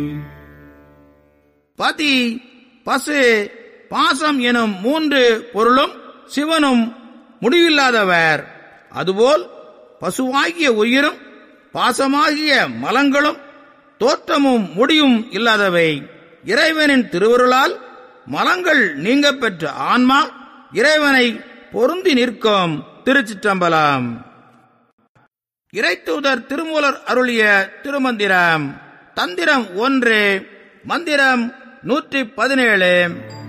பதி பசு பாசம் எனும் மூன்று பொருளும் சிவனும் முடிவில்லாதவர் அதுபோல் பசுவாகிய உயிரும் பாசமாகிய மலங்களும் தோற்றமும் முடியும் இல்லாதவை இறைவனின் திருவருளால் மலங்கள் நீங்க பெற்ற ஆன்மா இறைவனை பொருந்தி நிற்கும் திருச்சிற்றம்பலம் இறைத்தூதர் திருமூலர் அருளிய திருமந்திரம் தந்திரம் ஒன்று மந்திரம் நூற்றி பதினேழு